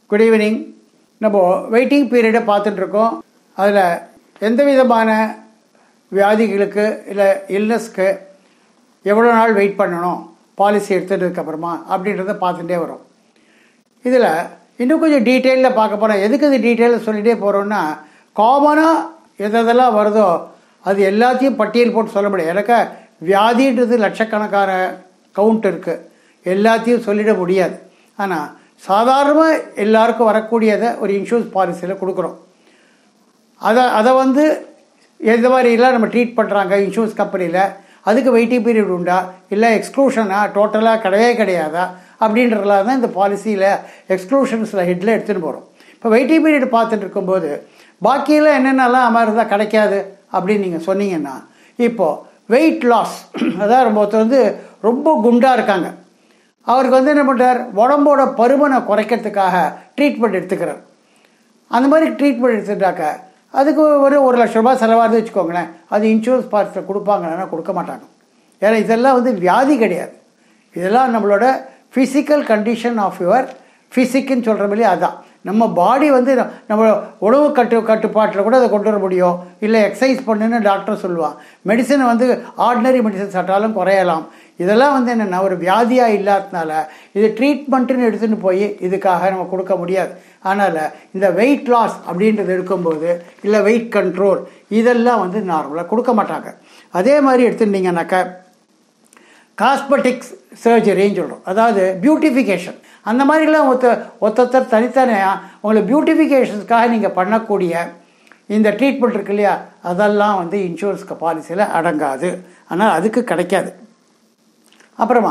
good evening நம்ம waiting பீரியடை பார்த்துட்டு இருக்கோம் அதில் எந்த விதமான வியாதிகளுக்கு இல்லை இல்னஸ்க்கு எவ்வளோ நாள் வெயிட் பண்ணணும் பாலிசி எடுத்துட்டதுக்கு அப்புறமா அப்படின்றத பார்த்துட்டே வரோம் இதில் இன்னும் கொஞ்சம் டீட்டெயிலில் பார்க்க போகிறோம் எதுக்கு இது டீட்டெயிலில் சொல்லிகிட்டே போகிறோம்னா காமனாக எதெல்லாம் வருதோ அது எல்லாத்தையும் பட்டியல் போட்டு சொல்ல முடியாது எனக்கு வியாதின்றது லட்சக்கணக்கான கவுண்ட் இருக்குது எல்லாத்தையும் சொல்லிட முடியாது ஆனால் சாதாரணமாக எல்லாருக்கும் வரக்கூடியதை ஒரு இன்சூரன்ஸ் பாலிசியில் கொடுக்குறோம் அதை அதை வந்து எந்த மாதிரிலாம் நம்ம ட்ரீட் பண்ணுறாங்க இன்சூரன்ஸ் கம்பெனியில் அதுக்கு வெயிட்டிங் பீரியட் உண்டா இல்லை எக்ஸ்க்ளூஷனா டோட்டலாக கிடையவே கிடையாதா அப்படின்றதுலாம் தான் இந்த பாலிசியில் எக்ஸ்க்ளூஷன்ஸில் ஹெட்டில் எடுத்துகிட்டு போகிறோம் இப்போ வெயிட்டிங் பீரியட் பார்த்துட்டு இருக்கும்போது பாக்கியில் என்னென்னலாம் அமர்ந்தா கிடைக்காது அப்படின்னு நீங்கள் சொன்னீங்கன்னா இப்போது வெயிட் லாஸ் அதான் ரொம்ப ஒருத்தர் வந்து ரொம்ப குண்டாக இருக்காங்க அவருக்கு வந்து என்ன பண்ணுறார் உடம்போட பருமனை குறைக்கிறதுக்காக ட்ரீட்மெண்ட் எடுத்துக்கிறார் அந்த மாதிரி ட்ரீட்மெண்ட் எடுத்துட்டாக்க அதுக்கு ஒரு ஒரு லட்ச ரூபாய் செலவாகுது வச்சுக்கோங்களேன் அது இன்சூரன்ஸ் பார்ட்டில் கொடுப்பாங்கன்னா கொடுக்க மாட்டாங்க ஏன்னா இதெல்லாம் வந்து வியாதி கிடையாது இதெல்லாம் நம்மளோட ஃபிசிக்கல் கண்டிஷன் ஆஃப் யுவர் ஃபிசிக்குன்னு சொல்கிற மாதிரி அதான் நம்ம பாடி வந்து நம்ம உணவு கட்டு கட்டுப்பாட்டில் கூட அதை கொண்டு வர முடியும் இல்லை எக்ஸசைஸ் பண்ணுன்னு டாக்டர் சொல்லுவான் மெடிசனை வந்து ஆர்டினரி மெடிசன் சாப்பிட்டாலும் குறையலாம் இதெல்லாம் வந்து என்னென்னா ஒரு வியாதியாக இல்லாததுனால இது ட்ரீட்மெண்ட்டுன்னு எடுத்துகிட்டு போய் இதுக்காக நம்ம கொடுக்க முடியாது அதனால் இந்த வெயிட் லாஸ் அப்படின்றது எடுக்கும்போது இல்லை வெயிட் கண்ட்ரோல் இதெல்லாம் வந்து நார்மலாக கொடுக்க மாட்டாங்க அதே மாதிரி எடுத்துட்டிங்கனாக்கா காஸ்மெட்டிக்ஸ் சர்ஜரின்னு சொல்கிறோம் அதாவது பியூட்டிஃபிகேஷன் அந்த மாதிரிலாம் ஒருத்த ஒருத்தர் தனித்தனியாக உங்களுக்கு பியூட்டிஃபிகேஷன்ஸ்க்காக நீங்கள் பண்ணக்கூடிய இந்த ட்ரீட்மெண்ட் இருக்கு இல்லையா அதெல்லாம் வந்து இன்சூரன்ஸ் பாலிசியில் அடங்காது ஆனால் அதுக்கு கிடைக்காது அப்புறமா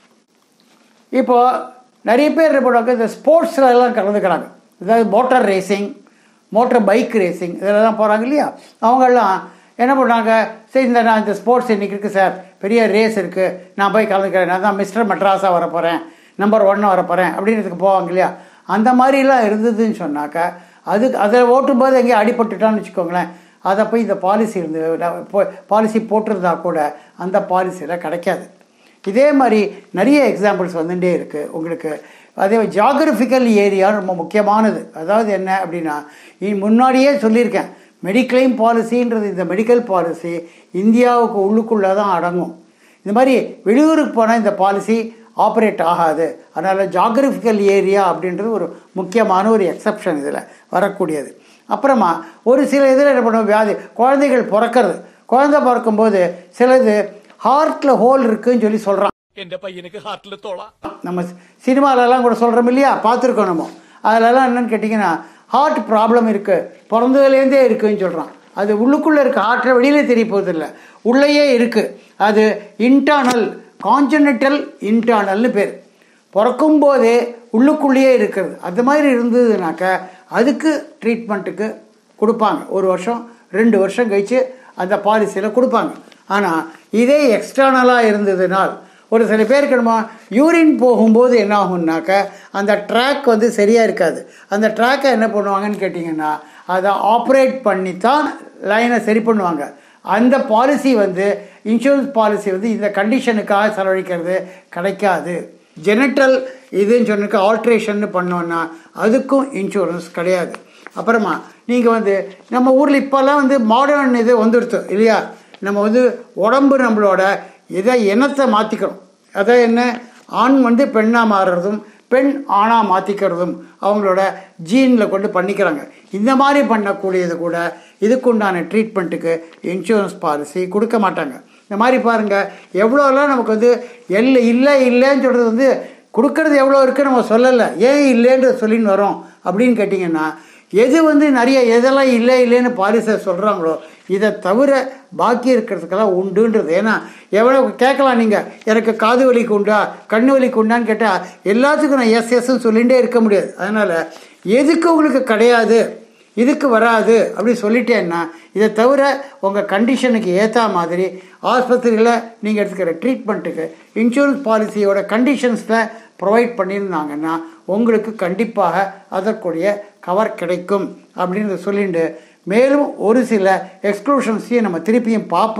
இப்போது நிறைய பேர் என்ன பண்ணுவாங்க இந்த ஸ்போர்ட்ஸில் எல்லாம் கலந்துக்கிறாங்க அதாவது motor racing motor bike racing இதெல்லாம் போகிறாங்க இல்லையா அவங்கெல்லாம் என்ன பண்ணுறாங்க சரி இந்த நான் இந்த ஸ்போர்ட்ஸ் இன்றைக்கி இருக்குது சார் பெரிய ரேஸ் இருக்குது நான் போய் கலந்துக்கிறேன் நான் தான் மிஸ்டர் மெட்ராஸாக வர போகிறேன் நம்பர் ஒன்று வர போகிறேன் அப்படின்றதுக்கு போவாங்க இல்லையா அந்த மாதிரிலாம் இருந்ததுன்னு சொன்னாக்கா அதுக்கு அதை ஓட்டும்போது எங்கேயும் அடிபட்டுட்டான்னு வச்சுக்கோங்களேன் அதை போய் இந்த பாலிசி இருந்து பாலிசி போட்டிருந்தா கூட அந்த பாலிசியில் கிடைக்காது இதே மாதிரி நிறைய எக்ஸாம்பிள்ஸ் வந்துட்டே இருக்குது உங்களுக்கு அதே ஜாகிரபிக்கல் ஏரியா ரொம்ப முக்கியமானது அதாவது என்ன அப்படின்னா முன்னாடியே சொல்லியிருக்கேன் மெடிக்ளைம் பாலிசின்றது இந்த மெடிக்கல் பாலிசி இந்தியாவுக்கு உள்ளுக்குள்ளே தான் அடங்கும் இந்த மாதிரி வெளியூருக்கு போனால் இந்த பாலிசி ஆப்ரேட் ஆகாது அதனால் ஜாகிரபிக்கல் ஏரியா அப்படின்றது ஒரு முக்கியமான ஒரு எக்ஸப்ஷன் இதில் வரக்கூடியது அப்புறமா ஒரு சில இதில் என்ன பண்ணுவோம் வியாதி குழந்தைகள் பிறக்கிறது குழந்தை பிறக்கும்போது சிலது ஹார்ட்டில் ஹோல் இருக்குன்னு சொல்லி சொல்கிறான் എന്റെ പയ്യനക്ക് ഹാർട്ടിൽ തോള நம்ம சினிமாலெல்லாம் கூட சொல்கிறோம் இல்லையா பார்த்துருக்கோம் நம்ம அதிலலாம் என்னன்னு கேட்டிங்கன்னா ஹார்ட் ப்ராப்ளம் இருக்குது பிறந்ததுலேருந்தே இருக்குன்னு சொல்கிறான் அது உள்ளுக்குள்ளே இருக்குது ஹார்ட்டில் வெளியில் தெரிய போகிறதில்ல உள்ளேயே இருக்குது அது இன்டர்னல் கான்ஜெனிட்டல் இன்டர்னல்னு பேர் பிறக்கும் போதே உள்ளுக்குள்ளேயே இருக்கிறது அது மாதிரி இருந்ததுனாக்க அதுக்கு ட்ரீட்மெண்ட்டுக்கு கொடுப்பாங்க ஒரு வருஷம் ரெண்டு வருஷம் கழித்து அந்த பாலிசியில் கொடுப்பாங்க ஆனால் இதே எக்ஸ்டர்னலாக இருந்ததுனால் ஒரு சில பேருக்கு நம்ம யூரின் போகும்போது என்ன ஆகும்னாக்க அந்த ட்ராக் வந்து சரியாக இருக்காது அந்த ட்ராக்கை என்ன பண்ணுவாங்கன்னு கேட்டிங்கன்னா அதை ஆப்ரேட் பண்ணி தான் லைனை சரி பண்ணுவாங்க அந்த பாலிசி வந்து இன்சூரன்ஸ் பாலிசி வந்து இந்த கண்டிஷனுக்காக செலவழிக்கிறது கிடைக்காது ஜெனட்டல் இதுன்னு சொன்னக்கு ஆல்ட்ரேஷன் பண்ணோன்னா அதுக்கும் இன்சூரன்ஸ் கிடையாது அப்புறமா நீங்கள் வந்து நம்ம ஊரில் இப்போல்லாம் வந்து மாடர்ன் இது வந்துடுத்து இல்லையா நம்ம வந்து உடம்பு நம்மளோட இதை இனத்தை மாற்றிக்கிறோம் அதை என்ன ஆண் வந்து பெண்ணாக மாறுறதும் பெண் ஆணாக மாற்றிக்கிறதும் அவங்களோட ஜீனில் கொண்டு பண்ணிக்கிறாங்க இந்த மாதிரி பண்ணக்கூடியது கூட இதுக்குண்டான ட்ரீட்மெண்ட்டுக்கு இன்சூரன்ஸ் பாலிசி கொடுக்க மாட்டாங்க இந்த மாதிரி பாருங்கள் எவ்வளோலாம் நமக்கு வந்து எல்லை இல்லை இல்லைன்னு சொல்கிறது வந்து கொடுக்கறது எவ்வளோ இருக்குன்னு நம்ம சொல்லலை ஏன் இல்லைன்ற சொல்லின்னு வரோம் அப்படின்னு கேட்டிங்கன்னா எது வந்து நிறைய எதெல்லாம் இல்லை இல்லைன்னு பாலிசை சொல்கிறாங்களோ இதை தவிர பாக்கி இருக்கிறதுக்கெல்லாம் உண்டுன்றது ஏன்னா எவ்வளோ கேட்கலாம் நீங்கள் எனக்கு காது வலிக்கு உண்டா கண்ணு வலிக்கு உண்டான்னு கேட்டால் எல்லாத்துக்கும் நான் எஸ் எஸ்ன்னு சொல்லிகிட்டே இருக்க முடியாது அதனால் எதுக்கு உங்களுக்கு கிடையாது இதுக்கு வராது அப்படி சொல்லிட்டேன்னா இதை தவிர உங்கள் கண்டிஷனுக்கு ஏற்ற மாதிரி ஆஸ்பத்திரியில் நீங்கள் எடுத்துக்கிற ட்ரீட்மெண்ட்டுக்கு இன்சூரன்ஸ் பாலிசியோட கண்டிஷன்ஸில் ப்ரொவைட் பண்ணியிருந்தாங்கன்னா உங்களுக்கு கண்டிப்பாக அதற்குரிய கவர் கிடைக்கும் அப்படின்னு சொல்லிட்டு மேலும் ஒரு சில எக்ஸ்க்ளூஷன்ஸையும் நம்ம திருப்பியும் பார்ப்போம்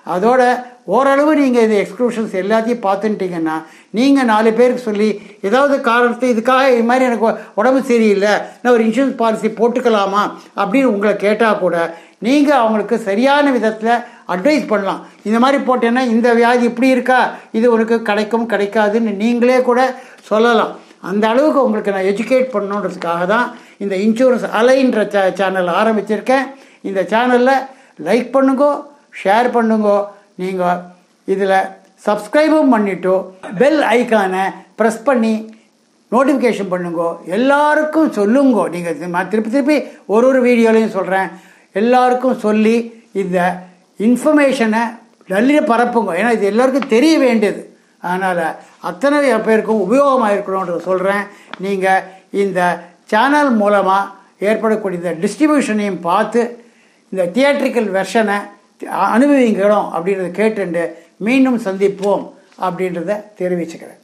அதோட ஓரளவு நீங்கள் இது எக்ஸ்க்ளூஷன்ஸ் எல்லாத்தையும் பார்த்துட்டீங்கன்னா நீங்கள் நாலு பேருக்கு சொல்லி ஏதாவது காரணத்தை இதுக்காக இது மாதிரி எனக்கு உடம்பு சரியில்லை நான் ஒரு இன்சூரன்ஸ் பாலிசி போட்டுக்கலாமா அப்படின்னு உங்களை கேட்டால் கூட நீங்கள் அவங்களுக்கு சரியான விதத்தில் அட்வைஸ் பண்ணலாம் இந்த மாதிரி போட்டேன்னா இந்த வியாதி இப்படி இருக்கா இது உனக்கு கிடைக்கும் கிடைக்காதுன்னு நீங்களே கூட சொல்லலாம் அந்த அளவுக்கு உங்களுக்கு நான் எஜுகேட் பண்ணணுன்றதுக்காக தான் இந்த இன்சூரன்ஸ் அலைன்ற சே சேனல் ஆரம்பிச்சிருக்கேன் இந்த சேனலில் லைக் பண்ணுங்கோ ஷேர் பண்ணுங்கோ நீங்கள் இதில் சப்ஸ்கிரைபும் பண்ணிட்டோ பெல் ஐக்கானை ப்ரெஸ் பண்ணி நோட்டிஃபிகேஷன் பண்ணுங்கோ எல்லாருக்கும் சொல்லுங்கோ நீங்கள் நான் திருப்பி திருப்பி ஒரு ஒரு வீடியோலையும் சொல்கிறேன் எல்லாருக்கும் சொல்லி இந்த இன்ஃபர்மேஷனை நல்ல பரப்புங்க ஏன்னா இது எல்லாருக்கும் தெரிய வேண்டியது அதனால் அத்தனை பேருக்கும் உபயோகமாக இருக்கணுன்றத சொல்கிறேன் நீங்கள் இந்த சேனல் மூலமாக ஏற்படக்கூடிய இந்த டிஸ்ட்ரிபியூஷனையும் பார்த்து இந்த தியேட்ரிக்கல் வெர்ஷனை அனுபவிக்கணும் அப்படின்றத கேட்டுண்டு மீண்டும் சந்திப்போம் அப்படின்றத தெரிவிச்சுக்கிறேன்